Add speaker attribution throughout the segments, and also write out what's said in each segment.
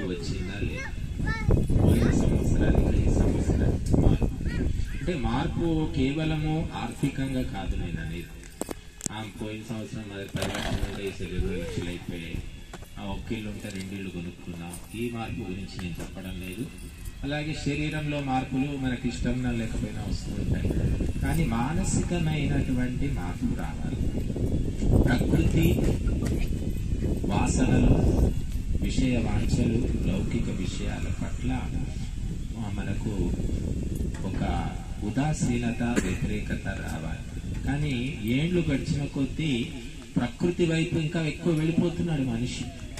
Speaker 1: వచ్చిందా లేదా పోయిన సంవత్సరానికి ఈ సంవత్సరానికి మార్పు అంటే మార్పు కేవలము ఆర్థికంగా కాదు నేను అనేది ఆ పోయిన సంవత్సరం అది పది లక్షలు ఉంటే ఈసారి ఇరవై లక్షలు అయిపోయాయి ఆ ఒక్క ఇల్లు ఉంటే రెండు ఇల్లు కొనుక్కున్నాం ఈ మార్పు గురించి నేను చెప్పడం లేదు అలాగే శరీరంలో మార్పులు మనకి ఇష్టం లేకపోయినా వస్తూ ఉంటాయి కానీ మానసికమైనటువంటి మార్పు రావాలి ప్రకృతి వాసనలు విషయ వాంఛలు లౌకిక విషయాల పట్ల ఆ, మనకు ఒక ఉదాసీనత వ్యతిరేకత రావాలి కానీ ఏండ్లు గడిచిన కొద్దీ ప్రకృతి వైపు ఇంకా ఎక్కువ వెళ్ళిపోతున్నాడు మనిషి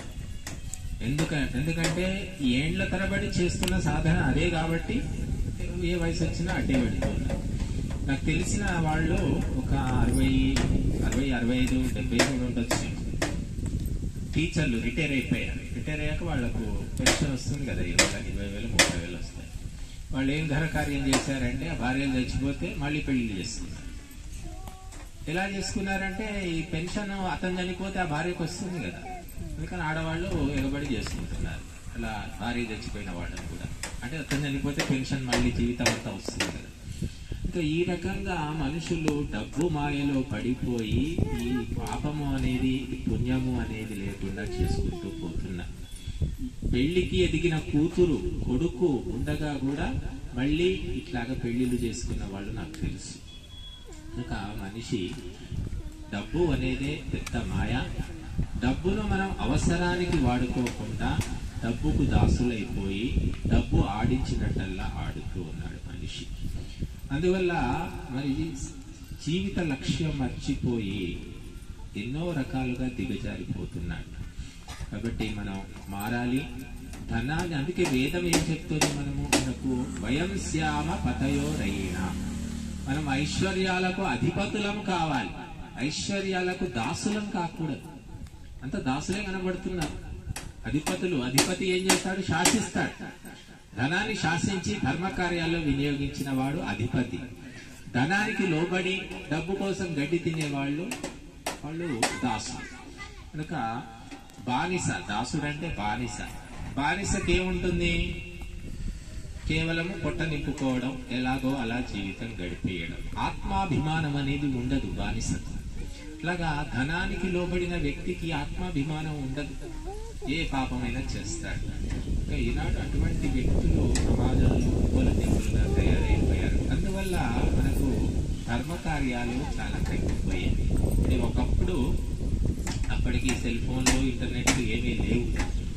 Speaker 1: ఎందుక ఎందుకంటే ఈ ఏండ్ల తరబడి చేస్తున్న సాధన అదే కాబట్టి ఏ వయసు వచ్చినా అడ్డే వెళ్తున్నారు నాకు తెలిసిన వాళ్ళు ఒక అరవై అరవై అరవై ఐదు డెబ్బై కూడా ఉండొచ్చు టీచర్లు రిటైర్ అయిపోయారు రిటైర్ అయ్యాక వాళ్ళకు పెన్షన్ వస్తుంది కదా ఇరవై ఇరవై వేలు ముప్పై వేలు వస్తాయి వాళ్ళు ఏం ఘనకార్యం చేశారంటే ఆ భార్యలు చచ్చిపోతే మళ్ళీ పెళ్లి చేసుకున్నారు ఎలా చేసుకున్నారంటే ఈ పెన్షన్ అతను చనిపోతే ఆ భార్యకు వస్తుంది కదా అందుకని ఆడవాళ్ళు ఎగబడి చేసుకుంటున్నారు అలా భార్య చచ్చిపోయిన వాళ్ళని కూడా అంటే అతను చనిపోతే పెన్షన్ మళ్ళీ జీవితం అంతా వస్తుంది కదా ఇంకా ఈ రకంగా మనుషులు డబ్బు మాయలో పడిపోయి ఈ పాపము అనేది పుణ్యము అనేది లేకుండా చేసుకుంటూ పోతున్నారు పెళ్లికి ఎదిగిన కూతురు కొడుకు ఉండగా కూడా మళ్ళీ ఇట్లాగా పెళ్లిళ్ళు చేసుకున్న వాళ్ళు నాకు తెలుసు కనుక మనిషి డబ్బు అనేదే పెద్ద మాయ డబ్బును మనం అవసరానికి వాడుకోకుండా డబ్బుకు దాసులైపోయి డబ్బు ఆడించినట్టల్లా ఆడుతూ ఉన్నాడు మనిషి అందువల్ల మరి జీవిత లక్ష్యం మర్చిపోయి ఎన్నో రకాలుగా దిగజారిపోతున్నాడు కాబట్టి మనం మారాలి ధనాన్ని అందుకే వేదం ఏం చెప్తుంది మనము మనకు వయం శ్యామ పతయోరైన మనం ఐశ్వర్యాలకు అధిపతులం కావాలి ఐశ్వర్యాలకు దాసులం కాకూడదు అంత దాసులే కనబడుతున్నారు అధిపతులు అధిపతి ఏం చేస్తాడు శాసిస్తాడు ధనాన్ని శాసించి ధర్మ కార్యాల్లో వినియోగించిన వాడు అధిపతి ధనానికి లోబడి డబ్బు కోసం గడ్డి తినేవాళ్ళు వాళ్ళు దాసులు కనుక బానిస దాసుడు అంటే బానిస బానిసకి ఏముంటుంది కేవలం పొట్ట నింపుకోవడం ఎలాగో అలా జీవితం గడిపేయడం ఆత్మాభిమానం అనేది ఉండదు బానిసకు ఇట్లాగా ధనానికి లోబడిన వ్యక్తికి ఆత్మాభిమానం ఉండదు ఏ పాపమైనా చేస్తాడు ఇంకా ఈనాడు అటువంటి వ్యక్తులు సమాజంలో కులదీపులుగా తయారైపోయారు అందువల్ల మనకు ధర్మ కార్యాలు చాలా తగ్గిపోయాయి ఇది ఒకప్పుడు అప్పటికి సెల్ ఫోన్లు ఇంటర్నెట్ ఏమీ లేవు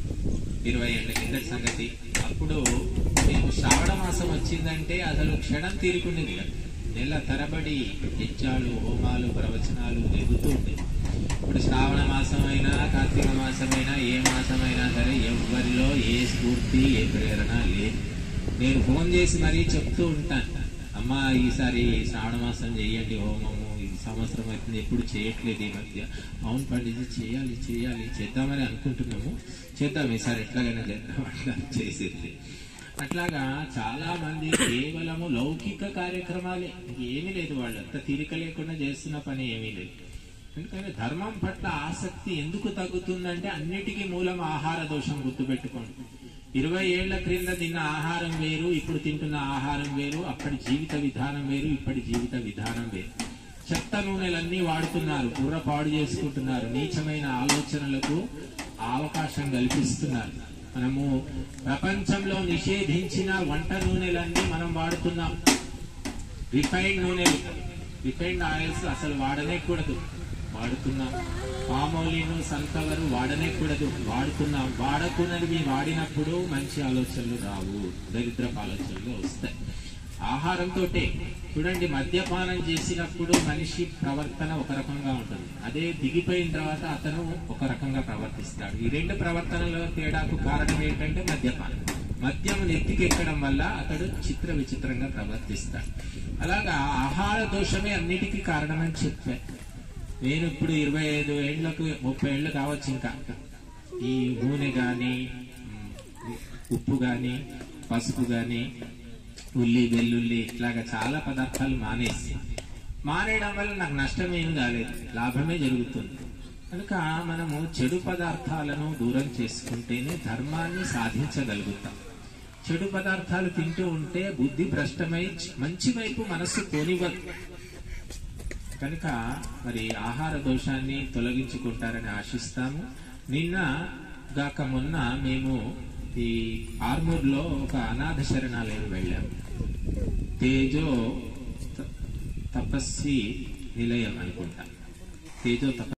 Speaker 1: ఇరవై ఏళ్ల కిందటి సంగతి అప్పుడు మేము శ్రావణ మాసం వచ్చిందంటే అసలు క్షణం తీరుకునేది కాదు. నెల తరబడి యజ్ఞాలు హోమాలు ప్రవచనాలు జరుగుతూ ఉండేవి ఇప్పుడు శ్రావణ మాసమైనా కార్తీక మాసమైనా ఏ మాసమైనా సరే ఎవరిలో ఏ స్ఫూర్తి ఏ ప్రేరణ లేదు నేను ఫోన్ చేసి మరీ చెప్తూ ఉంటాను అమ్మా ఈసారి శ్రావణ మాసం చేయండి హోమము ఈ సంవత్సరం అవుతుంది ఎప్పుడు చేయట్లేదు ఈ మధ్య అవును పండిజీ చేయాలి చేయాలి చేద్దామని అనుకుంటున్నాము చేద్దాం ఈసారి ఎట్లాగైనా చేద్దాం అట్లా చేసేది అట్లాగా చాలా మంది కేవలము లౌకిక కార్యక్రమాలే ఏమీ లేదు వాళ్ళు అంత తీరిక లేకుండా చేస్తున్న పని ఏమీ లేదు ఎందుకంటే ధర్మం పట్ల ఆసక్తి ఎందుకు తగ్గుతుందంటే అన్నిటికీ మూలం ఆహార దోషం గుర్తుపెట్టుకోండి ఇరవై ఏళ్ల క్రింద తిన్న ఆహారం వేరు ఇప్పుడు తింటున్న ఆహారం వేరు అప్పటి జీవిత విధానం వేరు ఇప్పటి జీవిత విధానం వేరు చెత్త నూనెలన్నీ వాడుతున్నారు బుర్ర పాడు చేసుకుంటున్నారు నీచమైన ఆలోచనలకు అవకాశం కల్పిస్తున్నారు మనము ప్రపంచంలో నిషేధించిన వంట నూనెలన్నీ మనం వాడుతున్నాం రిఫైన్డ్ నూనెలు రిఫైన్డ్ ఆయిల్స్ అసలు వాడనే కూడదు వాడుతున్నాం పామోలిను సన్ఫ్లవర్ వాడనే కూడదు వాడుతున్నాం వాడకున్నది వాడినప్పుడు మంచి ఆలోచనలు రావు దరిద్రపు ఆలోచనలు వస్తాయి ఆహారంతో చూడండి మద్యపానం చేసినప్పుడు మనిషి ప్రవర్తన ఒక రకంగా ఉంటుంది అదే దిగిపోయిన తర్వాత అతను ఒక రకంగా ప్రవర్తిస్తాడు ఈ రెండు ప్రవర్తనల తేడాకు కారణం ఏంటంటే మద్యపానం మద్యం నెత్తికెక్కడం వల్ల అతడు చిత్ర విచిత్రంగా ప్రవర్తిస్తాడు అలాగా ఆహార దోషమే అన్నిటికీ కారణమని చెప్పాను నేను ఇప్పుడు ఇరవై ఐదు ఏళ్లకు ముప్పై ఏళ్ళు కావచ్చు ఇంకా ఈ నూనె గాని ఉమ్, ఉప్పు గాని పసుపు గాని ఉల్లి వెల్లుల్లి ఇట్లాగా చాలా పదార్థాలు మానేసి మానేయడం వల్ల నాకు నష్టం ఏం కాలేదు లాభమే జరుగుతుంది కనుక మనము చెడు పదార్థాలను దూరం చేసుకుంటేనే ధర్మాన్ని సాధించగలుగుతాం చెడు పదార్థాలు తింటూ ఉంటే బుద్ధి భ్రష్టమై మంచి వైపు మనస్సు పోనివ్వదు కనుక మరి ఆహార దోషాన్ని తొలగించుకుంటారని ఆశిస్తాము నిన్న గాక మొన్న మేము ఈ ఆర్మూర్ లో ఒక అనాథ శరణాలయం వెళ్ళాము తేజో త- తపస్వి నిలయం అనుకుంటా తేజో తప